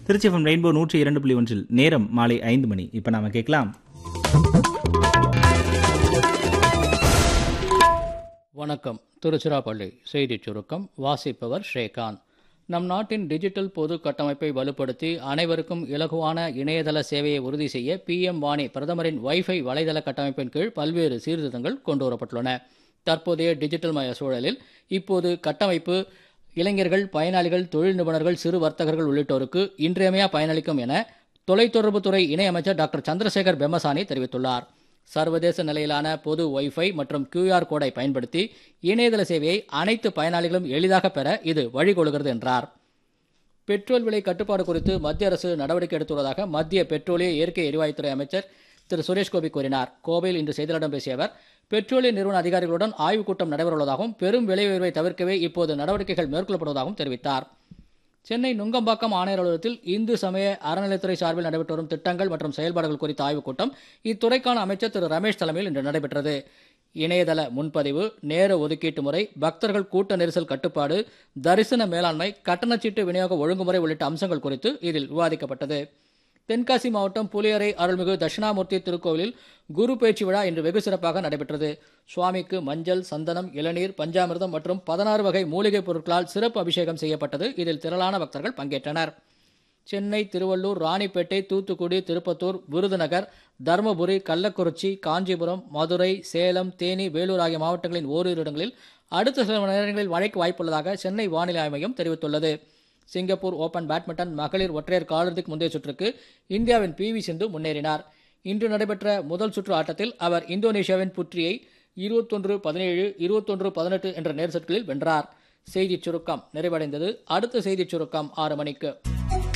Trichy FM rainbow நூற்றி இரண்டு புள்ளி ஒன்றில் நேரம் மாலை ஐந்து மணி இப்போ நாம கேட்கலாம் வணக்கம் திருச்சிராப்பள்ளி செய்திச் சுருக்கம் வாசிப்பவர் ஸ்ரீகாந்த் நம் நாட்டின் டிஜிட்டல் பொது கட்டமைப்பை வலுப்படுத்தி அனைவருக்கும் இலகுவான இணையதள சேவையை உறுதி செய்ய பிஎம் வாணி பிரதமரின் வைஃபை வலைதள கட்டமைப்பின் கீழ் பல்வேறு சீர்திருத்தங்கள் கொண்டுவரப்பட்டுள்ளன தற்போதைய டிஜிட்டல் மய சூழலில் இப்போது கட்டமைப்பு இளைஞர்கள் பயனாளிகள் தொழில் நிபுணர்கள் சிறு வர்த்தகர்கள் உள்ளிட்டோருக்கு இன்றியமையா பயனளிக்கும் என தொலைத்தொடர்புத்துறை இணையமைச்சர் டாக்டர் சந்திரசேகர் பெம்மசானி தெரிவித்துள்ளார் சர்வதேச நிலையிலான பொது வைஃபை மற்றும் QR கோடை பயன்படுத்தி இணையதள சேவையை அனைத்து பயனாளிகளும் எளிதாக பெற இது வழிகொடுகிறது என்றார் பெட்ரோல் விலை கட்டுப்பாடு குறித்து மத்திய அரசு நடவடிக்கை எடுத்துள்ளதாக மத்திய பெட்ரோலிய இயற்கை எரிவாயுத்துறை அமைச்சர் திரு சுரேஷ் கோபி கூறினார் கோவையில் இன்று செய்தியாளர்களிடம் பேசிய அவர் பெட்ரோலிய நிறுவன அதிகாரிகளுடன் ஆய்வுக் கூட்டம் நடைபெறவுள்ளதாகவும் பெரும் விலை உயர்வை தவிர்க்கவே இப்போது நடவடிக்கைகள் மேற்கொள்ளப்படுவதாகவும் தெரிவித்தார் சென்னை நுங்கம்பாக்கம் ஆணையர் அலுவலகத்தில் இந்து சமய அறநிலைத்துறை சார்பில் நடைபெற்று வரும் திட்டங்கள் மற்றும் செயல்பாடுகள் குறித்த ஆய்வுக் கூட்டம் இத்துறைக்கான அமைச்சர் திரு ரமேஷ் தலைமையில் இன்று நடைபெற்றது இணையதள முன்பதிவு நேர ஒதுக்கீட்டு முறை பக்தர்கள் கூட்ட நெரிசல் கட்டுப்பாடு தரிசன மேலாண்மை கட்டணச்சீட்டு விநியோக ஒழுங்குமுறை உள்ளிட்ட அம்சங்கள் குறித்து இதில் விவாதிக்கப்பட்டது தென்காசி மாவட்டம் புலியரை அருள்மிகு தட்சிணாமூர்த்தி திருக்கோவிலில் குரு பேச்சு விழா இன்று வெகு சிறப்பாக நடைபெற்றது சுவாமிக்கு மஞ்சள் சந்தனம் இளநீர் பஞ்சாமிர்தம் மற்றும் பதினாறு வகை மூலிகைப் பொருட்களால் சிறப்பு அபிஷேகம் செய்யப்பட்டது இதில் திரளான பக்தர்கள் பங்கேற்றனர் சென்னை திருவள்ளூர் ராணிப்பேட்டை தூத்துக்குடி திருப்பத்தூர் விருதுநகர் தருமபுரி கள்ளக்குறிச்சி காஞ்சிபுரம் மதுரை சேலம் தேனி வேலூர் ஆகிய மாவட்டங்களின் ஓரிரு இடங்களில் அடுத்த சில மணி நேரங்களில் மழைக்கு வாய்ப்புள்ளதாக சென்னை வானிலை ஆய்வு மையம் தெரிவித்துள்ளது சிங்கப்பூர் ஓபன் பேட்மிண்டன் மகளிர் ஒற்றையர் காலிறுதிக்கு முந்தைய சுற்றுக்கு இந்தியாவின் பி வி சிந்து முன்னேறினார் இன்று நடைபெற்ற முதல் சுற்று ஆட்டத்தில் அவர் இந்தோனேஷியாவின் புற்றியை இருபத்தொன்று பதினேழு இருபத்தொன்று பதினெட்டு என்ற நேர் செட்களில் வென்றார் செய்திச் சுருக்கம் நிறைவடைந்தது அடுத்த செய்திச் சுருக்கம் ஆறு மணிக்கு